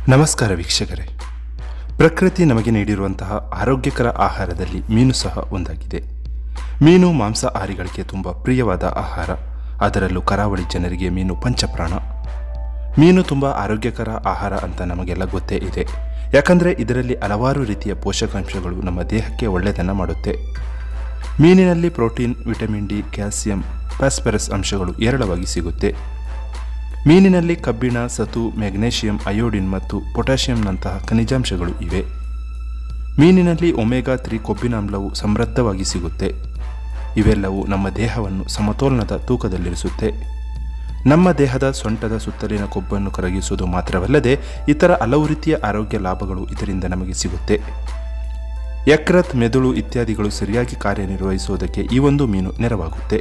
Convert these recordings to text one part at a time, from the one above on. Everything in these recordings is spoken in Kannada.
ನಮಸ್ಕಾರ ವೀಕ್ಷಕರೇ ಪ್ರಕೃತಿ ನಮಗೆ ನೀಡಿರುವಂತಹ ಆರೋಗ್ಯಕರ ಆಹಾರದಲ್ಲಿ ಮೀನು ಸಹ ಒಂದಾಗಿದೆ ಮೀನು ಮಾಂಸಾಹಾರಿಗಳಿಗೆ ತುಂಬ ಪ್ರಿಯವಾದ ಆಹಾರ ಅದರಲ್ಲೂ ಕರಾವಳಿ ಜನರಿಗೆ ಮೀನು ಪಂಚಪ್ರಾಣ ಮೀನು ತುಂಬ ಆರೋಗ್ಯಕರ ಆಹಾರ ಅಂತ ನಮಗೆಲ್ಲ ಗೊತ್ತೇ ಇದೆ ಯಾಕಂದರೆ ಇದರಲ್ಲಿ ಹಲವಾರು ರೀತಿಯ ಪೋಷಕಾಂಶಗಳು ನಮ್ಮ ದೇಹಕ್ಕೆ ಒಳ್ಳೆಯದನ್ನು ಮಾಡುತ್ತೆ ಮೀನಿನಲ್ಲಿ protein vitamin D calcium phosphorus ಅಂಶಗಳು ಏರಳವಾಗಿ ಸಿಗುತ್ತೆ ಮೀನಿನಲ್ಲಿ ಕಬ್ಬಿಣ ಸತು ಮೆಗ್ನೇಷಿಯಂ ಅಯೋಡಿನ್ ಮತ್ತು ಪೊಟ್ಯಾಷಿಯಂನಂತಹ ಖನಿಜಾಂಶಗಳು ಇವೆ ಮೀನಿನಲ್ಲಿ ಒಮೆಗಾ ತ್ರೀ ಕೊಬ್ಬಿನಾಮ್ಲವು ಸಮೃದ್ಧವಾಗಿ ಸಿಗುತ್ತೆ ಇವೆಲ್ಲವೂ ನಮ್ಮ ದೇಹವನ್ನು ಸಮತೋಲನದ ತೂಕದಲ್ಲಿರಿಸುತ್ತೆ ನಮ್ಮ ದೇಹದ ಸೊಂಟದ ಸುತ್ತಲಿನ ಕೊಬ್ಬನ್ನು ಕರಗಿಸುವುದು ಮಾತ್ರವಲ್ಲದೆ ಇತರ ಹಲವು ರೀತಿಯ ಆರೋಗ್ಯ ಲಾಭಗಳು ಇದರಿಂದ ನಮಗೆ ಸಿಗುತ್ತೆ ಯಕೃತ್ ಮೆದುಳು ಇತ್ಯಾದಿಗಳು ಸರಿಯಾಗಿ ಕಾರ್ಯನಿರ್ವಹಿಸುವುದಕ್ಕೆ ಈ ಒಂದು ಮೀನು ನೆರವಾಗುತ್ತೆ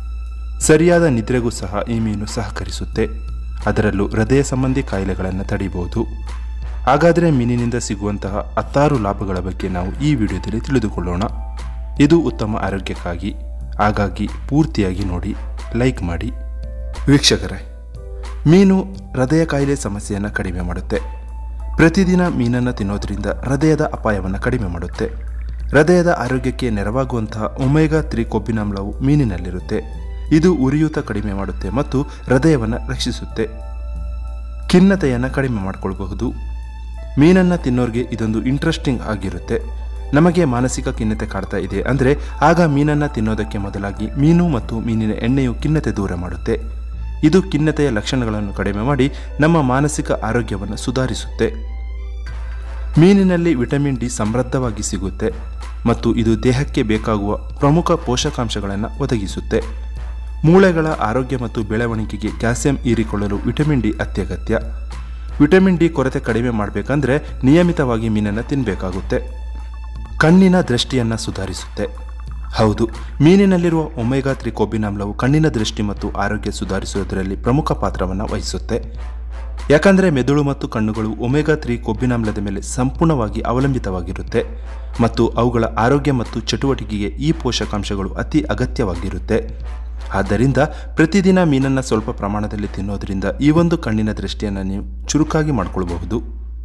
ಸರಿಯಾದ ನಿದ್ರೆಗೂ ಸಹ ಈ ಮೀನು ಸಹಕರಿಸುತ್ತೆ ಅದರಲ್ಲೂ ಹೃದಯ ಸಂಬಂಧಿ ಕಾಯಿಲೆಗಳನ್ನು ತಡೆಯಬಹುದು ಹಾಗಾದರೆ ಮೀನಿನಿಂದ ಸಿಗುವಂತಹ ಹತ್ತಾರು ಲಾಭಗಳ ಬಗ್ಗೆ ನಾವು ಈ ವಿಡಿಯೋದಲ್ಲಿ ತಿಳಿದುಕೊಳ್ಳೋಣ ಇದು ಉತ್ತಮ ಆರೋಗ್ಯಕ್ಕಾಗಿ ಹಾಗಾಗಿ ಪೂರ್ತಿಯಾಗಿ ನೋಡಿ ಲೈಕ್ ಮಾಡಿ ವೀಕ್ಷಕರೇ ಮೀನು ಹೃದಯ ಕಾಯಿಲೆ ಸಮಸ್ಯೆಯನ್ನು ಕಡಿಮೆ ಮಾಡುತ್ತೆ ಪ್ರತಿದಿನ ಮೀನನ್ನು ತಿನ್ನೋದ್ರಿಂದ ಹೃದಯದ ಅಪಾಯವನ್ನು ಕಡಿಮೆ ಮಾಡುತ್ತೆ ಹೃದಯದ ಆರೋಗ್ಯಕ್ಕೆ ನೆರವಾಗುವಂತಹ ಒಮೆಗಾ ತ್ರೀ ಕೊಬ್ಬಿನಾಮ್ಲವು ಮೀನಿನಲ್ಲಿರುತ್ತೆ ಇದು ಉರಿಯೂತ ಕಡಿಮೆ ಮಾಡುತ್ತೆ ಮತ್ತು ಹೃದಯವನ್ನು ರಕ್ಷಿಸುತ್ತೆ ಖಿನ್ನತೆಯನ್ನು ಕಡಿಮೆ ಮಾಡಿಕೊಳ್ಬಹುದು ಮೀನನ್ನು ತಿನ್ನೋರಿಗೆ ಇದೊಂದು ಇಂಟ್ರೆಸ್ಟಿಂಗ್ ಆಗಿರುತ್ತೆ ನಮಗೆ ಮಾನಸಿಕ ಖಿನ್ನತೆ ಕಾಡ್ತಾ ಇದೆ ಅಂದರೆ ಆಗ ಮೀನನ್ನು ತಿನ್ನೋದಕ್ಕೆ ಮೊದಲಾಗಿ ಮೀನು ಮತ್ತು ಮೀನಿನ ಎಣ್ಣೆಯು ಖಿನ್ನತೆ ದೂರ ಮಾಡುತ್ತೆ ಇದು ಖಿನ್ನತೆಯ ಲಕ್ಷಣಗಳನ್ನು ಕಡಿಮೆ ಮಾಡಿ ನಮ್ಮ ಮಾನಸಿಕ ಆರೋಗ್ಯವನ್ನು ಸುಧಾರಿಸುತ್ತೆ ಮೀನಿನಲ್ಲಿ ವಿಟಮಿನ್ ಡಿ ಸಮೃದ್ಧವಾಗಿ ಸಿಗುತ್ತೆ ಮತ್ತು ಇದು ದೇಹಕ್ಕೆ ಬೇಕಾಗುವ ಪ್ರಮುಖ ಪೋಷಕಾಂಶಗಳನ್ನು ಒದಗಿಸುತ್ತೆ ಮೂಳೆಗಳ ಆರೋಗ್ಯ ಮತ್ತು ಬೆಳವಣಿಗೆಗೆ ಕ್ಯಾಲ್ಸಿಯಂ ಹೀರಿಕೊಳ್ಳಲು ವಿಟಮಿನ್ ಡಿ ಅತ್ಯಗತ್ಯ ವಿಟಮಿನ್ ಡಿ ಕೊರತೆ ಕಡಿಮೆ ಮಾಡಬೇಕಂದ್ರೆ ನಿಯಮಿತವಾಗಿ ಮೀನನ್ನು ತಿನ್ನಬೇಕಾಗುತ್ತೆ ಕಣ್ಣಿನ ದೃಷ್ಟಿಯನ್ನು ಸುಧಾರಿಸುತ್ತೆ ಹೌದು ಮೀನಿನಲ್ಲಿರುವ ಒಮೆಗಾ ತ್ರಿ ಕೊಬ್ಬಿನಾಮ್ಲವು ಕಣ್ಣಿನ ದೃಷ್ಟಿ ಮತ್ತು ಆರೋಗ್ಯ ಸುಧಾರಿಸುವುದರಲ್ಲಿ ಪ್ರಮುಖ ಪಾತ್ರವನ್ನು ವಹಿಸುತ್ತೆ ಯಾಕಂದರೆ ಮೆದುಳು ಮತ್ತು ಕಣ್ಣುಗಳು ಒಮೆಗಾ ತ್ರೀ ಕೊಬ್ಬಿನಾಮ್ಲದ ಮೇಲೆ ಸಂಪೂರ್ಣವಾಗಿ ಅವಲಂಬಿತವಾಗಿರುತ್ತೆ ಮತ್ತು ಅವುಗಳ ಆರೋಗ್ಯ ಮತ್ತು ಚಟುವಟಿಕೆಗೆ ಈ ಪೋಷಕಾಂಶಗಳು ಅತಿ ಅಗತ್ಯವಾಗಿರುತ್ತೆ ಆದ್ದರಿಂದ ಪ್ರತಿದಿನ ಮೀನನ್ನು ಸ್ವಲ್ಪ ಪ್ರಮಾಣದಲ್ಲಿ ತಿನ್ನೋದ್ರಿಂದ ಈ ಒಂದು ಕಣ್ಣಿನ ದೃಷ್ಟಿಯನ್ನು ನೀವು ಚುರುಕಾಗಿ ಮಾಡಿಕೊಳ್ಬಹುದು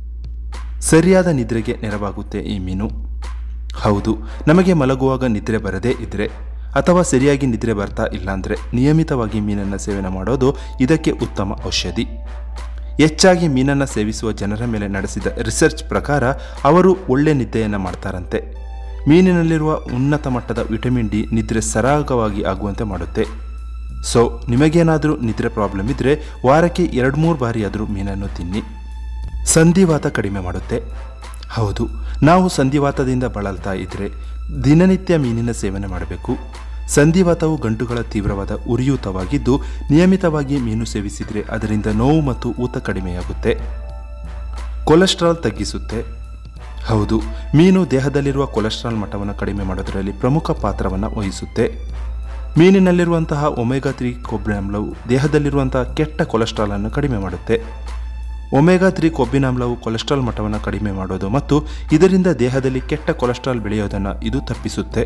ಸರಿಯಾದ ನಿದ್ರೆಗೆ ನೆರವಾಗುತ್ತೆ ಈ ಮೀನು ಹೌದು ನಮಗೆ ಮಲಗುವಾಗ ನಿದ್ರೆ ಬರದೇ ಇದ್ದರೆ ಅಥವಾ ಸರಿಯಾಗಿ ನಿದ್ರೆ ಬರ್ತಾ ಇಲ್ಲಾಂದರೆ ನಿಯಮಿತವಾಗಿ ಮೀನನ್ನು ಸೇವನೆ ಮಾಡೋದು ಇದಕ್ಕೆ ಉತ್ತಮ ಔಷಧಿ ಹೆಚ್ಚಾಗಿ ಮೀನನ್ನು ಸೇವಿಸುವ ಜನರ ಮೇಲೆ ನಡೆಸಿದ ರಿಸರ್ಚ್ ಪ್ರಕಾರ ಅವರು ಒಳ್ಳೆ ನಿದ್ದೆಯನ್ನು ಮಾಡ್ತಾರಂತೆ ಮೀನಿನಲ್ಲಿರುವ ಉನ್ನತ ಮಟ್ಟದ ವಿಟಮಿನ್ ಡಿ ನಿದ್ರೆ ಸರಾಗವಾಗಿ ಆಗುವಂತೆ ಮಾಡುತ್ತೆ ಸೊ ನಿಮಗೇನಾದರೂ ನಿದ್ರೆ ಪ್ರಾಬ್ಲಮ್ ಇದ್ದರೆ ವಾರಕ್ಕೆ ಎರಡು ಮೂರು ಬಾರಿಯಾದರೂ ಮೀನನ್ನು ತಿನ್ನಿ ಸಂಧಿವಾತ ಕಡಿಮೆ ಮಾಡುತ್ತೆ ಹೌದು ನಾವು ಸಂಧಿವಾತದಿಂದ ಬಳಲ್ತಾ ಇದ್ದರೆ ದಿನನಿತ್ಯ ಮೀನಿನ ಸೇವನೆ ಮಾಡಬೇಕು ಸಂಧಿವಾತವು ಗಂಟುಗಳ ತೀವ್ರವಾದ ಉರಿಯೂತವಾಗಿದ್ದು ನಿಯಮಿತವಾಗಿ ಮೀನು ಸೇವಿಸಿದರೆ ಅದರಿಂದ ನೋವು ಮತ್ತು ಊತ ಕಡಿಮೆಯಾಗುತ್ತೆ ಕೊಲೆಸ್ಟ್ರಾಲ್ ತಗ್ಗಿಸುತ್ತೆ ಹೌದು ಮೀನು ದೇಹದಲ್ಲಿರುವ ಕೊಲೆಸ್ಟ್ರಾಲ್ ಮಟ್ಟವನ್ನು ಕಡಿಮೆ ಮಾಡೋದರಲ್ಲಿ ಪ್ರಮುಖ ಪಾತ್ರವನ್ನು ವಹಿಸುತ್ತೆ ಮೀನಿನಲ್ಲಿರುವಂತಹ ಒಮೆಗಾ ತ್ರೀ ಕೊಬ್ಬಿನಾಮ್ಲವು ದೇಹದಲ್ಲಿರುವಂತಹ ಕೆಟ್ಟ ಕೊಲೆಸ್ಟ್ರಾಲ್ ಅನ್ನು ಕಡಿಮೆ ಮಾಡುತ್ತೆ ಒಮೆಗಾ ತ್ರೀ ಕೊಬ್ಬಿನಾಮ್ಲವು ಕೊಲೆಸ್ಟ್ರಾಲ್ ಮಟ್ಟವನ್ನು ಕಡಿಮೆ ಮಾಡೋದು ಮತ್ತು ಇದರಿಂದ ದೇಹದಲ್ಲಿ ಕೆಟ್ಟ ಕೊಲೆಸ್ಟ್ರಾಲ್ ಬೆಳೆಯೋದನ್ನು ಇದು ತಪ್ಪಿಸುತ್ತೆ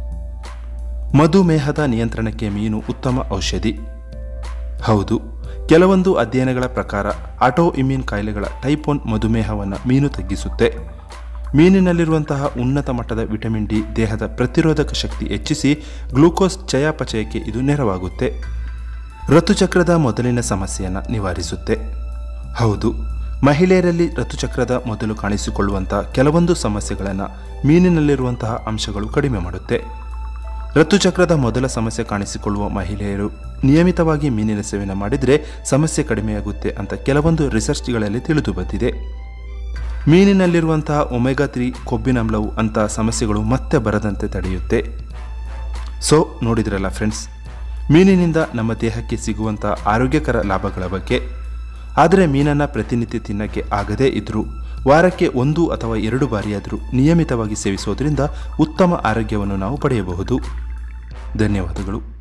ಮಧುಮೇಹದ ನಿಯಂತ್ರಣಕ್ಕೆ ಮೀನು ಉತ್ತಮ ಔಷಧಿ ಹೌದು ಕೆಲವೊಂದು ಅಧ್ಯಯನಗಳ ಪ್ರಕಾರ ಆಟೋ ಇಮ್ಯೂನ್ ಕಾಯಿಲೆಗಳ ಟೈಪ್ ಒನ್ ಮಧುಮೇಹವನ್ನು ಮೀನು ತಗ್ಗಿಸುತ್ತೆ ಮೀನಿನಲ್ಲಿರುವಂತಹ ಉನ್ನತ ಮಟ್ಟದ ವಿಟಮಿನ್ ಡಿ ದೇಹದ ಪ್ರತಿರೋಧಕ ಶಕ್ತಿ ಹೆಚ್ಚಿಸಿ ಗ್ಲೂಕೋಸ್ ಚಯಾಪಚಯಕ್ಕೆ ಇದು ನೆರವಾಗುತ್ತೆ ಋತುಚಕ್ರದ ಮೊದಲಿನ ಸಮಸ್ಯೆಯನ್ನು ನಿವಾರಿಸುತ್ತೆ ಹೌದು ಮಹಿಳೆಯರಲ್ಲಿ ಋತುಚಕ್ರದ ಮೊದಲು ಕಾಣಿಸಿಕೊಳ್ಳುವಂಥ ಕೆಲವೊಂದು ಸಮಸ್ಯೆಗಳನ್ನು ಮೀನಿನಲ್ಲಿರುವಂತಹ ಅಂಶಗಳು ಕಡಿಮೆ ಮಾಡುತ್ತೆ ಋತುಚಕ್ರದ ಮೊದಲ ಸಮಸ್ಯೆ ಕಾಣಿಸಿಕೊಳ್ಳುವ ಮಹಿಳೆಯರು ನಿಯಮಿತವಾಗಿ ಮೀನಿನ ಸೇವನೆ ಮಾಡಿದರೆ ಸಮಸ್ಯೆ ಕಡಿಮೆಯಾಗುತ್ತೆ ಅಂತ ಕೆಲವೊಂದು ರಿಸರ್ಚ್ಗಳಲ್ಲಿ ತಿಳಿದು ಬಂದಿದೆ ಮೀನಿನಲ್ಲಿರುವಂತಹ ಒಮೆಗಾ ತ್ರೀ ಕೊಬ್ಬಿನಾಮ್ಲವು ಅಂತಹ ಸಮಸ್ಯೆಗಳು ಮತ್ತೆ ಬರದಂತೆ ತಡೆಯುತ್ತೆ ಸೊ ನೋಡಿದ್ರಲ್ಲ ಫ್ರೆಂಡ್ಸ್ ಮೀನಿನಿಂದ ನಮ್ಮ ದೇಹಕ್ಕೆ ಸಿಗುವಂಥ ಆರೋಗ್ಯಕರ ಲಾಭಗಳ ಬಗ್ಗೆ ಆದರೆ ಮೀನನ್ನು ಪ್ರತಿನಿತ್ಯ ತಿನ್ನಕ್ಕೆ ಆಗದೇ ಇದ್ದರೂ ವಾರಕ್ಕೆ ಒಂದು ಅಥವಾ ಎರಡು ಬಾರಿಯಾದರೂ ನಿಯಮಿತವಾಗಿ ಸೇವಿಸೋದ್ರಿಂದ ಉತ್ತಮ ಆರೋಗ್ಯವನ್ನು ನಾವು ಪಡೆಯಬಹುದು ಧನ್ಯವಾದಗಳು